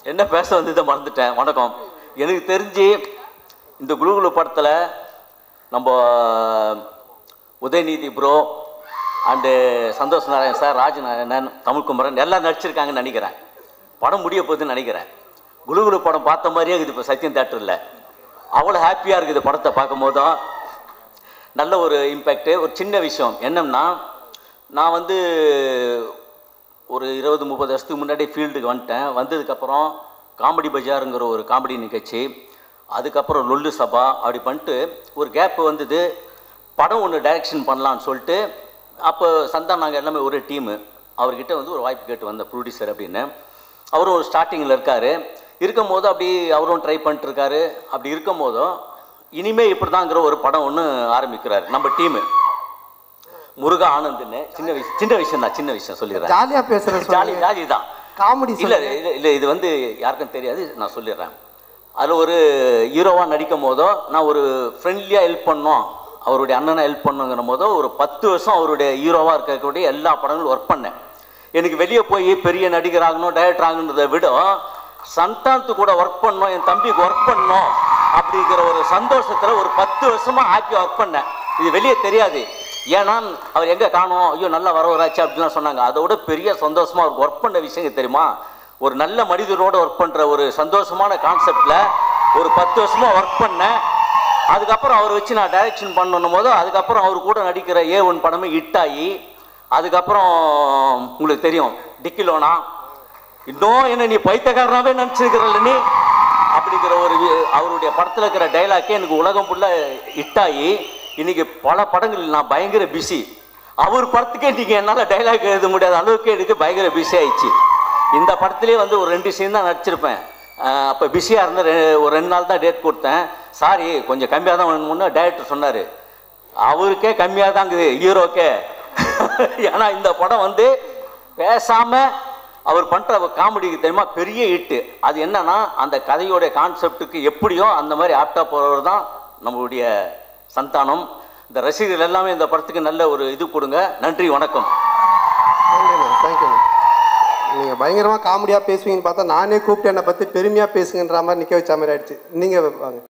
என்ன பேச வந்ததை மறந்துட்டேன் வணக்கம் எனக்கு தெரிஞ்சு இந்த குழுகுழு படத்தில் நம்ம Udhayanidhi bro and Santhosh Narayan sir Rajanarayanan Tamilkumaran எல்லாம் நடிச்சிருக்காங்கன்னு நினைக்கிறேன் படம் முடிய போகுதுன்னு நினைக்கிறேன் குழுகுழு படம் பார்த்த மாதிரியே இருக்குது இப்போ சத்யம் தேட்டரில் அவ்வளோ ஹாப்பியாக இருக்குது படத்தை பார்க்கும் போதும் நல்ல ஒரு இம்பேக்ட்டு ஒரு சின்ன விஷயம் என்னன்னா நான் வந்து ஒரு இருபது முப்பது வருஷத்துக்கு முன்னாடி ஃபீல்டுக்கு வந்துட்டேன் வந்ததுக்கப்புறம் காமெடி பஜாருங்கிற ஒரு காமெடி நிகழ்ச்சி அதுக்கப்புறம் லொல்லு சபா அப்படி பண்ணிட்டு ஒரு கேப் வந்தது படம் ஒன்று டைரக்ஷன் பண்ணலான்னு சொல்லிட்டு அப்போ சந்தான் நாங்கள் எல்லாமே ஒரு டீமு அவர்கிட்ட வந்து ஒரு வாய்ப்பு கேட்டு வந்த ப்ரொடியூசர் அப்படின்னு அவரும் ஒரு ஸ்டார்டிங்கில் இருக்கார் இருக்கும் போது அப்படி அவரும் ட்ரை பண்ணிட்டு இருக்காரு அப்படி இருக்கும் போதும் இனிமே இப்படி தாங்கிற ஒரு படம் ஒன்று ஆரம்பிக்கிறாரு நம்ம டீமு முருகா ஆனந்த்னு சின்ன விஷயம் சின்ன விஷயம் தான் சின்ன விஷயம் சொல்லிடுறேன் ஜாலியா பேசுற ஜாலி ஜாலி தான் காமெடி இல்ல இல்ல இல்ல இது வந்து யாருக்கும் தெரியாது நான் சொல்லிடுறேன் அதில் ஒரு ஹீரோவாக நடிக்கும் போதோ நான் ஒரு ஃப்ரெண்ட்லியாக ஹெல்ப் பண்ணோம் அவருடைய அண்ணனை ஹெல்ப் பண்ணுங்கிற போதோ ஒரு பத்து வருஷம் அவருடைய ஹீரோவாக இருக்கக்கூடிய எல்லா படங்களும் ஒர்க் பண்ணேன் எனக்கு வெளியே போய் பெரிய நடிகர் ஆகணும் டைரக்டர் ஆகணுன்றதை விட சந்தானத்து கூட ஒர்க் பண்ணோம் என் தம்பிக்கு ஒர்க் பண்ணோம் அப்படிங்கிற ஒரு சந்தோஷத்தில் ஒரு பத்து வருஷமா ஹாப்பியாக ஒர்க் பண்ணேன் இது வெளியே தெரியாது ஏன்னா அவர் எங்கே காணோம் ஐயோ நல்லா வரவராச்சு அப்படிலாம் சொன்னாங்க அதோட பெரிய சந்தோஷமா அவருக்கு ஒர்க் பண்ண விஷயம் தெரியுமா ஒரு நல்ல மனிதரோட ஒர்க் பண்ணுற ஒரு சந்தோஷமான கான்செப்டில் ஒரு பத்து வருஷமா ஒர்க் பண்ணேன் அதுக்கப்புறம் அவர் வச்சு நான் டைரக்ஷன் பண்ணணும் போது அதுக்கப்புறம் அவர் கூட நடிக்கிற ஏ ஒன் படமே ஹிட் ஆகி அதுக்கப்புறம் உங்களுக்கு தெரியும் டிக்கிலோனா இன்னும் என்ன நீ பைத்தியக்காரனாவே நினச்சிருக்கிறல்ல நீ அப்படிங்கிற ஒரு வி- அவருடைய படத்தில் இருக்கிற டைலாக்கே எனக்கு உலகம் ஃபுல்லாக ஹிட் ஆகி இன்னைக்கு பல படங்கள் நான் பயங்கர பிஸி அவர் படத்துக்கே நீங்கள் என்னால் டைலாக் எழுத முடியாத அளவுக்கு எனக்கு பயங்கர பிஸி ஆயிடுச்சு இந்த படத்திலே வந்து ஒரு ரெண்டு சீன் தான் நடிச்சிருப்பேன் அப்போ பிஸியாக இருந்த ரெ- ஒரு ரெண்டு நாள் தான் டேட் கொடுத்தேன் சாரி கொஞ்சம் கம்மியாக தான் வேணும்னு டைரக்டர் சொன்னார் அவருக்கே கம்மியாக தான் இருக்குது ஹீரோக்கே ஏன்னா இந்த படம் வந்து பேசாமல் அவர் பண்ணுற காமெடிக்கு தெரியுமா பெரிய ஹிட்டு அது என்னன்னா அந்த கதையோடைய கான்செப்டுக்கு எப்படியோ அந்த மாதிரி ஆப்டா போகிறவர் தான் நம்மளுடைய சந்தானம் இந்த ரசிகர்கள் எல்லாமே இந்த படத்துக்கு நல்ல ஒரு இது கொடுங்க நன்றி வணக்கம் தேங்க்யூ நீங்க பயங்கரமா காமெடியா பேசுவீங்கன்னு பார்த்தா நானே கூப்பிட்டு என்னை பத்தி பெருமையா பேசுங்கன்ற மாதிரி நிக்க வச்ச மாதிரி ஆயிடுச்சு நீங்க வாங்க